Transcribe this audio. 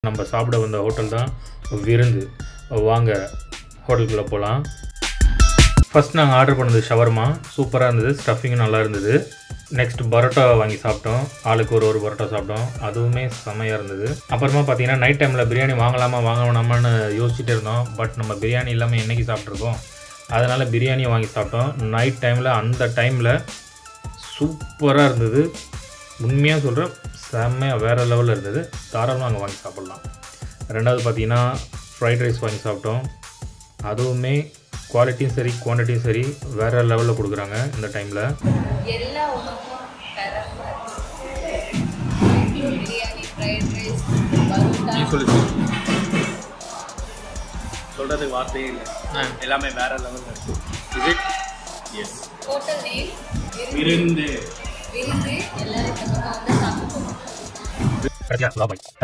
நம்ம சாப்பிட வந்த ஹோட்டல் தான் விருந்து வாங்க ஹோட்டலுக்குள்ளே போகலாம் ஃபஸ்ட் நாங்கள் ஆர்டர் பண்ணது ஷவர்மா சூப்பராக இருந்தது ஸ்டஃபிங்கும் நல்லா இருந்தது நெக்ஸ்ட் பரோட்டா வாங்கி சாப்பிட்டோம் ஆளுக்கு ஒரு ஒரு பரோட்டா சாப்பிட்டோம் அதுவுமே செம்மையாக இருந்தது அப்புறமா பார்த்தீங்கன்னா நைட் டைமில் பிரியாணி வாங்கலாமா வாங்க வேணாமான்னு யோசிச்சுட்டே இருந்தோம் பட் நம்ம பிரியாணி இல்லாமல் என்னைக்கு சாப்பிட்ருக்கோம் அதனால் பிரியாணியை வாங்கி சாப்பிட்டோம் நைட் டைமில் அந்த டைமில் சூப்பராக இருந்தது உண்மையாக சொல்கிறேன் செம்மையாக வேறு லெவலில் இருந்தது தாராளமாக அங்கே வாங்கி சாப்பிட்லாம் ரெண்டாவது பார்த்தீங்கன்னா ஃப்ரைட் ரைஸ் வாங்கி சாப்பிட்டோம் அதுவுமே குவாலிட்டியும் சரி குவான்டிட்டியும் சரி வேறு லெவலில் கொடுக்குறாங்க இந்த டைமில் எல்லா உணவும் தரமா பிரியாணி ஃப்ரைட் ரைஸ் பரோட்டா சொல்லு சொல்றதுக்கு வார்த்தையே இல்லை எல்லாமே வேற லெவலில் இருக்கு is it S hotel name Virundhu Virundhu எல்லாரும் இந்த பக்கம் வந்து சாப்பிட்டு போகணும் கடைசியாக பாய்